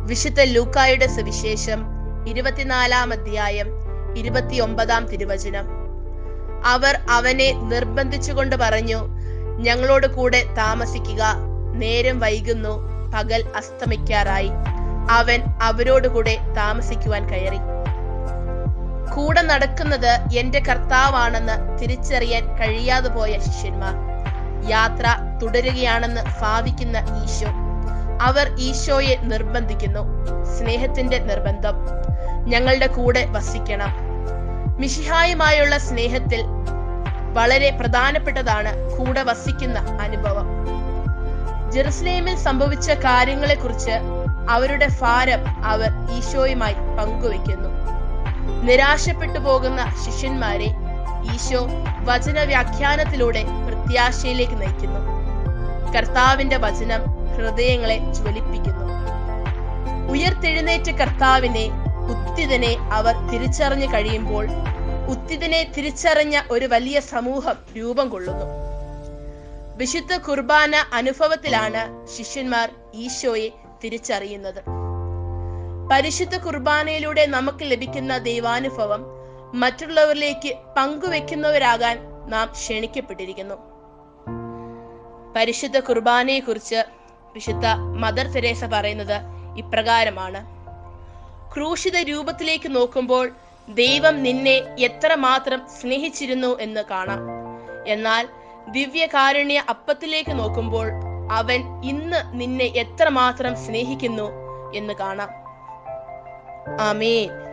വിശുദ്ധ ലൂക്കായുടെ സുവിശേഷം ഇരുപത്തിനാലാം അധ്യായം ഇരുപത്തിയൊമ്പതാം തിരുവചനം അവർ അവനെ നിർബന്ധിച്ചുകൊണ്ട് പറഞ്ഞു ഞങ്ങളോട് കൂടെ താമസിക്കുക നേരം വൈകുന്നു പകൽ അസ്തമിക്കാറായി അവൻ അവരോട് കൂടെ താമസിക്കുവാൻ കയറി കൂടെ നടക്കുന്നത് എന്റെ കർത്താവാണെന്ന് തിരിച്ചറിയാൻ കഴിയാതെ പോയ ശിഷ്യന്മാർ യാത്ര തുടരുകയാണെന്ന് ഭാവിക്കുന്ന ഈശോ അവർ ഈശോയെ നിർബന്ധിക്കുന്നു സ്നേഹത്തിന്റെ നിർബന്ധം ഞങ്ങളുടെ കൂടെ വസിക്കണം മിഷിഹായുമായുള്ള സ്നേഹത്തിൽ വളരെ പ്രധാനപ്പെട്ടതാണ് കൂടെ വസിക്കുന്ന അനുഭവം ജെറുസലേമിൽ സംഭവിച്ച കാര്യങ്ങളെക്കുറിച്ച് അവരുടെ ഭാരം അവർ ഈശോയുമായി പങ്കുവെക്കുന്നു നിരാശപ്പെട്ടു പോകുന്ന ശിഷ്യന്മാരെ ഈശോ വചന വ്യാഖ്യാനത്തിലൂടെ പ്രത്യാശയിലേക്ക് നയിക്കുന്നു കർത്താവിന്റെ വചനം ഹൃദയങ്ങളെ ജ്വലിപ്പിക്കുന്നു ഉയർത്തെഴുന്നേറ്റ കർത്താവിനെ ഉത്തിതനെ അവർ തിരിച്ചറിഞ്ഞു കഴിയുമ്പോൾ ഉത്തിതനെ തിരിച്ചറിഞ്ഞ ഒരു വലിയ സമൂഹം രൂപം കൊള്ളുന്നു വിശുദ്ധ കുർബാന അനുഭവത്തിലാണ് ശിഷ്യന്മാർ ഈശോയെ തിരിച്ചറിയുന്നത് പരിശുദ്ധ കുർബാനയിലൂടെ നമുക്ക് ലഭിക്കുന്ന ദൈവാനുഭവം മറ്റുള്ളവരിലേക്ക് പങ്കുവെക്കുന്നവരാകാൻ നാം ക്ഷണിക്കപ്പെട്ടിരിക്കുന്നു പരിശുദ്ധ കുർബാനയെ കുറിച്ച് വിശുദ്ധ മദർ തെരേസ പറയുന്നത് ഇപ്രകാരമാണ് ക്രൂശിത രൂപത്തിലേക്ക് നോക്കുമ്പോൾ ദൈവം നിന്നെ എത്രമാത്രം സ്നേഹിച്ചിരുന്നു എന്ന് കാണാം എന്നാൽ ദിവ്യകാരുണ്യ അപ്പത്തിലേക്ക് നോക്കുമ്പോൾ അവൻ ഇന്ന് നിന്നെ എത്രമാത്രം സ്നേഹിക്കുന്നു എന്ന് കാണാം ആമേൻ